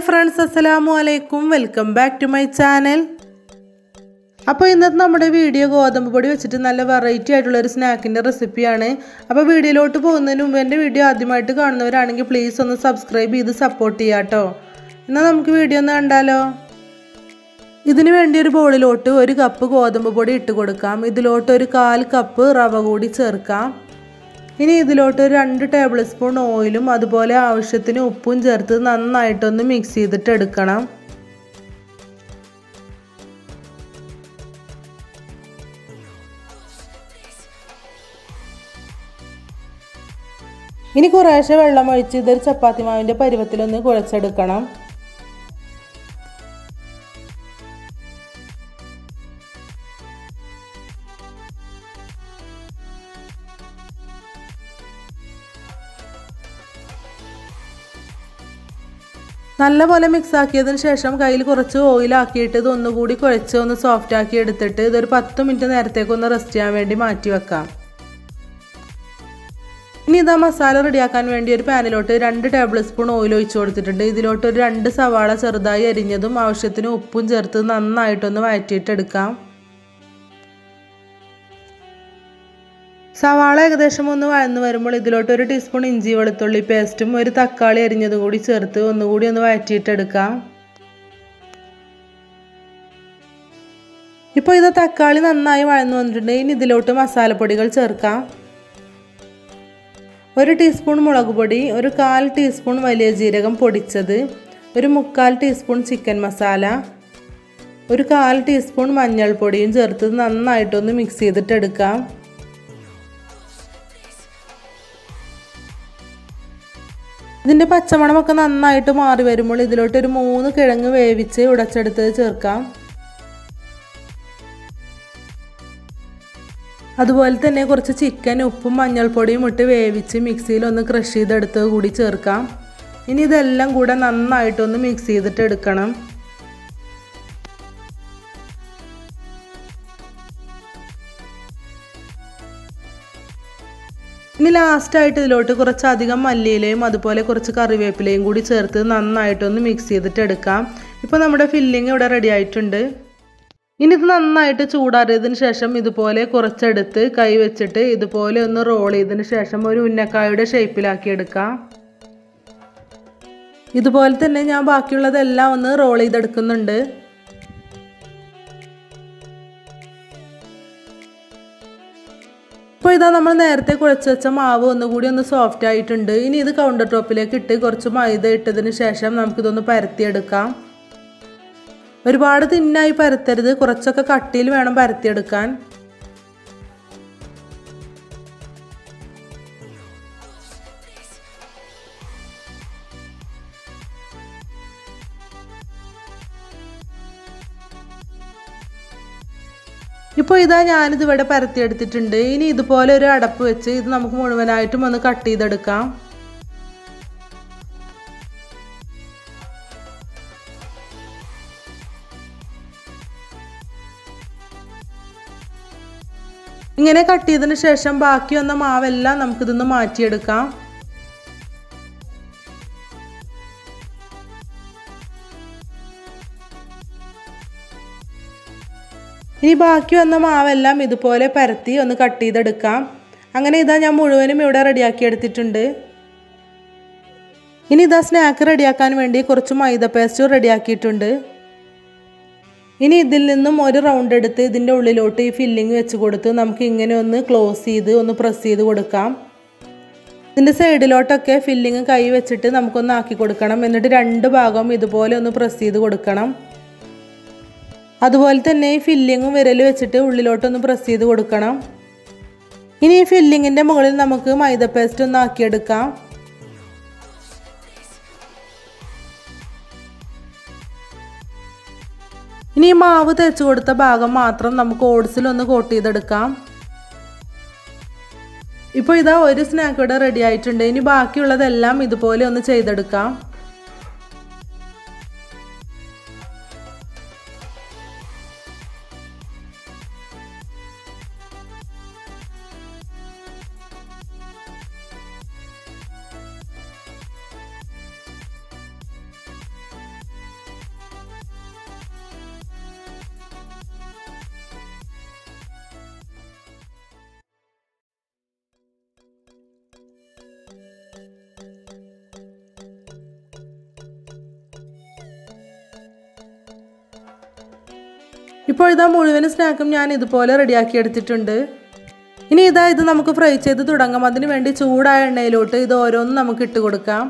friends അസ്സലാമു അലൈക്കും welcome back to my channel അപ്പോൾ ഇന്നത്തെ നമ്മുടെ വീഡിയോ ഗോതമ്പ് പൊടി വെച്ചിട്ട് നല്ല വെറൈറ്റി ആയിട്ടുള്ള ഒരു സ്നാക്കിൻ്റെ റെസിപ്പിയാണ് അപ്പോൾ വീഡിയോയിലോട്ട് പോകുന്നതിന് മുമ്പ് എൻ്റെ വീഡിയോ ആദ്യമായിട്ട് കാണുന്നവരാണെങ്കിൽ പ്ലീസ് ഒന്ന് സബ്സ്ക്രൈബ് ചെയ്ത് സപ്പോർട്ട് ചെയ്യാം കേട്ടോ എന്നാൽ നമുക്ക് വീഡിയോ ഒന്ന് കണ്ടാലോ ഇതിന് വേണ്ടി ഒരു ബോളിലോട്ട് ഒരു കപ്പ് ഗോതമ്പ് പൊടി ഇട്ട് കൊടുക്കാം ഇതിലോട്ട് ഒരു കാൽ കപ്പ് റവ കൂടി ചേർക്കാം ഇനി ഇതിലോട്ട് ഒരു രണ്ട് ടേബിൾ സ്പൂൺ ഓയിലും അതുപോലെ ആവശ്യത്തിന് ഉപ്പും ചേർത്ത് നന്നായിട്ടൊന്ന് മിക്സ് ചെയ്തിട്ട് എടുക്കണം ഇനി കുറേശ്ശെ വെള്ളം ഒഴിച്ച് ഇതൊരു ചപ്പാത്തി മാവിൻ്റെ പരുവത്തിലൊന്ന് കുഴച്ചെടുക്കണം നല്ലപോലെ മിക്സ് ആക്കിയതിന് ശേഷം കയ്യിൽ കുറച്ച് ഓയിൽ ആക്കിയിട്ട് ഇത് ഒന്നുകൂടി കുഴച്ച് ഒന്ന് സോഫ്റ്റ് ആക്കി എടുത്തിട്ട് ഇതൊരു പത്ത് മിനിറ്റ് നേരത്തേക്ക് ഒന്ന് റെസ്റ്റ് ചെയ്യാൻ വേണ്ടി മാറ്റി വെക്കാം ഇനി ഇതാ മസാല റെഡിയാക്കാൻ വേണ്ടി ഒരു പാനിലോട്ട് രണ്ട് ടേബിൾ സ്പൂൺ ഓയിൽ ഒഴിച്ചു കൊടുത്തിട്ടുണ്ട് ഇതിലോട്ട് ഒരു രണ്ട് സവാള ചെറുതായി അരിഞ്ഞതും ആവശ്യത്തിന് ഉപ്പും ചേർത്ത് നന്നായിട്ടൊന്ന് വഴറ്റിയിട്ടെടുക്കാം സവാള ഏകദേശം ഒന്ന് വഴന്നു വരുമ്പോൾ ഇതിലോട്ട് ഒരു ടീസ്പൂൺ ഇഞ്ചി വെളുത്തുള്ളി പേസ്റ്റും ഒരു തക്കാളി അരിഞ്ഞതും കൂടി ചേർത്ത് ഒന്നുകൂടി ഒന്ന് വഴറ്റിയിട്ടെടുക്കാം ഇപ്പോൾ ഇത് തക്കാളി നന്നായി വഴന്നു വന്നിട്ടുണ്ട് ഇനി ഇതിലോട്ട് മസാലപ്പൊടികൾ ചേർക്കാം ഒരു ടീസ്പൂൺ മുളക് പൊടി ഒരു കാൽ ടീസ്പൂൺ വലിയ ജീരകം പൊടിച്ചത് ഒരു മുക്കാൽ ടീസ്പൂൺ ചിക്കൻ മസാല ഒരു കാൽ ടീസ്പൂൺ മഞ്ഞൾപ്പൊടിയും ചേർത്ത് നന്നായിട്ടൊന്ന് മിക്സ് ചെയ്തിട്ടെടുക്കാം ഇതിൻ്റെ പച്ചമണമൊക്കെ നന്നായിട്ട് മാറി വരുമ്പോൾ ഇതിലോട്ട് ഒരു മൂന്ന് കിഴങ്ങ് വേവിച്ച് ഉടച്ചെടുത്തത് ചേർക്കാം അതുപോലെ തന്നെ കുറച്ച് ചിക്കൻ ഉപ്പും മഞ്ഞൾപ്പൊടിയും ഇട്ട് വേവിച്ച് മിക്സിയിൽ ഒന്ന് ക്രഷ് ചെയ്തെടുത്തത് കൂടി ചേർക്കാം ഇനി ഇതെല്ലാം കൂടെ നന്നായിട്ടൊന്ന് മിക്സ് ചെയ്തിട്ട് എടുക്കണം ഇനി ലാസ്റ്റായിട്ട് ഇതിലോട്ട് കുറച്ചധികം മല്ലിയിലയും അതുപോലെ കുറച്ച് കറിവേപ്പിലയും കൂടി ചേർത്ത് നന്നായിട്ടൊന്ന് മിക്സ് ചെയ്തിട്ട് എടുക്കാം ഇപ്പോൾ നമ്മുടെ ഫില്ലിങ് ഇവിടെ റെഡി ആയിട്ടുണ്ട് ഇനി ഇത് നന്നായിട്ട് ചൂടാറിയതിന് ശേഷം ഇതുപോലെ കുറച്ചെടുത്ത് കൈ വെച്ചിട്ട് ഇതുപോലെ ഒന്ന് റോൾ ചെയ്തതിന് ശേഷം ഒരു ഉന്നക്കായുടെ ഷേപ്പിലാക്കി എടുക്കാം ഇതുപോലെ തന്നെ ഞാൻ ബാക്കിയുള്ളതെല്ലാം ഒന്ന് റോൾ ചെയ്തെടുക്കുന്നുണ്ട് ഇപ്പോൾ ഇതാ നമ്മൾ നേരത്തെ കുഴച്ച് വെച്ച മാവ് ഒന്നുകൂടി ഒന്ന് സോഫ്റ്റ് ആയിട്ടുണ്ട് ഇനി ഇത് കൗണ്ടർ ടോപ്പിലേക്ക് ഇട്ട് കുറച്ച് മൈദ ഇട്ടതിന് ശേഷം നമുക്കിതൊന്ന് പരത്തിയെടുക്കാം ഒരുപാട് തിന്നായി പരത്തരുത് കുറച്ചൊക്കെ കട്ടിയിൽ വേണം പരത്തിയെടുക്കാൻ ഇപ്പോൾ ഇതാ ഞാനിത് ഇവിടെ പരത്തിയെടുത്തിട്ടുണ്ട് ഇനി ഇതുപോലെ ഒരു അടപ്പ് വെച്ച് ഇത് നമുക്ക് മുഴുവനായിട്ടും ഒന്ന് കട്ട് ചെയ്തെടുക്കാം ഇങ്ങനെ കട്ട് ചെയ്തതിന് ശേഷം ബാക്കി വന്ന മാവെല്ലാം നമുക്കിതൊന്ന് മാറ്റിയെടുക്കാം ഇനി ബാക്കി വന്ന മാവെല്ലാം ഇതുപോലെ പരത്തി ഒന്ന് കട്ട് ചെയ്തെടുക്കാം അങ്ങനെ ഇതാ ഞാൻ മുഴുവനും ഇവിടെ റെഡിയാക്കി എടുത്തിട്ടുണ്ട് ഇനി ഇതാ സ്നാക്ക് റെഡിയാക്കാൻ വേണ്ടി കുറച്ച് മൈദ പേസ്റ്റ് റെഡിയാക്കിയിട്ടുണ്ട് ഇനി ഇതിൽ നിന്നും ഒരു റൗണ്ട് എടുത്ത് ഇതിൻ്റെ ഉള്ളിലോട്ട് ഈ ഫില്ലിങ് വെച്ച് കൊടുത്ത് നമുക്ക് ഇങ്ങനെ ഒന്ന് ക്ലോസ് ചെയ്ത് ഒന്ന് പ്രസ് ചെയ്ത് കൊടുക്കാം ഇതിൻ്റെ സൈഡിലോട്ടൊക്കെ ഫില്ലിങ് കൈ വെച്ചിട്ട് നമുക്കൊന്ന് ആക്കി കൊടുക്കണം എന്നിട്ട് രണ്ട് ഭാഗം ഇതുപോലെ ഒന്ന് പ്രസ് ചെയ്ത് കൊടുക്കണം അതുപോലെ തന്നെ ഈ ഫില്ലിങ്ങും വിരൽ വെച്ചിട്ട് ഉള്ളിലോട്ടൊന്ന് പ്രസ് ചെയ്ത് കൊടുക്കണം ഇനി ഈ ഫില്ലിങ്ങിൻ്റെ മുകളിൽ നമുക്ക് മൈദ പേസ്റ്റ് ഒന്ന് ആക്കിയെടുക്കാം ഇനി ഈ മാവ് തേച്ച് കൊടുത്ത ഭാഗം മാത്രം നമുക്ക് ഓട്സിലൊന്ന് കോട്ട് ചെയ്തെടുക്കാം ഇപ്പോൾ ഇതാ ഒരു സ്നാക്ക് ഇവിടെ റെഡി ആയിട്ടുണ്ട് ഇനി ബാക്കിയുള്ളതെല്ലാം ഇതുപോലെ ഒന്ന് ചെയ്തെടുക്കാം ഇപ്പോൾ ഇതാ മുഴുവൻ സ്നാക്കും ഞാൻ ഇതുപോലെ റെഡിയാക്കി എടുത്തിട്ടുണ്ട് ഇനി ഇതാ ഇത് നമുക്ക് ഫ്രൈ ചെയ്ത് തുടങ്ങാം അതിന് വേണ്ടി ചൂടായ എണ്ണയിലോട്ട് ഇത് ഓരോന്നും നമുക്ക് ഇട്ട് കൊടുക്കാം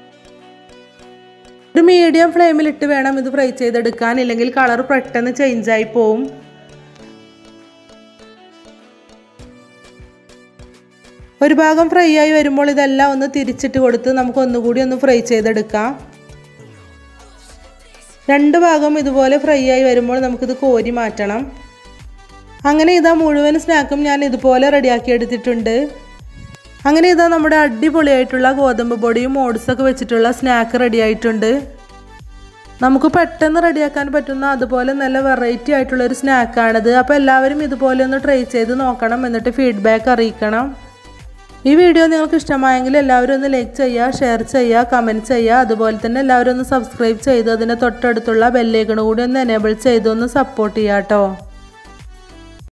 ഒരു മീഡിയം ഫ്ലെയിമിൽ ഇട്ട് വേണം ഇത് ഫ്രൈ ചെയ്തെടുക്കാൻ ഇല്ലെങ്കിൽ കളർ പെട്ടെന്ന് ചേഞ്ചായി പോവും ഒരു ഭാഗം ഫ്രൈ ആയി വരുമ്പോൾ ഇതെല്ലാം ഒന്ന് തിരിച്ചിട്ട് കൊടുത്ത് നമുക്ക് ഒന്നുകൂടി ഒന്ന് ഫ്രൈ ചെയ്തെടുക്കാം രണ്ട് ഭാഗം ഇതുപോലെ ഫ്രൈ ആയി വരുമ്പോൾ നമുക്കിത് കോരി മാറ്റണം അങ്ങനെ ഇതാ മുഴുവൻ സ്നാക്കും ഞാൻ ഇതുപോലെ റെഡിയാക്കി എടുത്തിട്ടുണ്ട് അങ്ങനെ ഇതാ നമ്മുടെ അടിപൊളിയായിട്ടുള്ള ഗോതമ്പ് പൊടിയും ഓട്സൊക്കെ വെച്ചിട്ടുള്ള സ്നാക്ക് റെഡി ആയിട്ടുണ്ട് നമുക്ക് പെട്ടെന്ന് റെഡിയാക്കാൻ പറ്റുന്ന അതുപോലെ നല്ല വെറൈറ്റി ആയിട്ടുള്ള ഒരു സ്നാക്കാണിത് അപ്പോൾ എല്ലാവരും ഇതുപോലെ ഒന്ന് ട്രൈ ചെയ്ത് നോക്കണം എന്നിട്ട് ഫീഡ്ബാക്ക് അറിയിക്കണം ഈ വീഡിയോ നിങ്ങൾക്ക് ഇഷ്ടമായെങ്കിൽ എല്ലാവരും ഒന്ന് ലൈക്ക് ചെയ്യുക ഷെയർ ചെയ്യുക കമൻറ്റ് ചെയ്യുക അതുപോലെ തന്നെ എല്ലാവരും ഒന്ന് സബ്സ്ക്രൈബ് ചെയ്ത് അതിൻ്റെ തൊട്ടടുത്തുള്ള ബെല്ലേക്കണ് കൂടി ഒന്ന് എനേബിൾ ചെയ്ത് ഒന്ന് സപ്പോർട്ട് ചെയ്യാം കേട്ടോ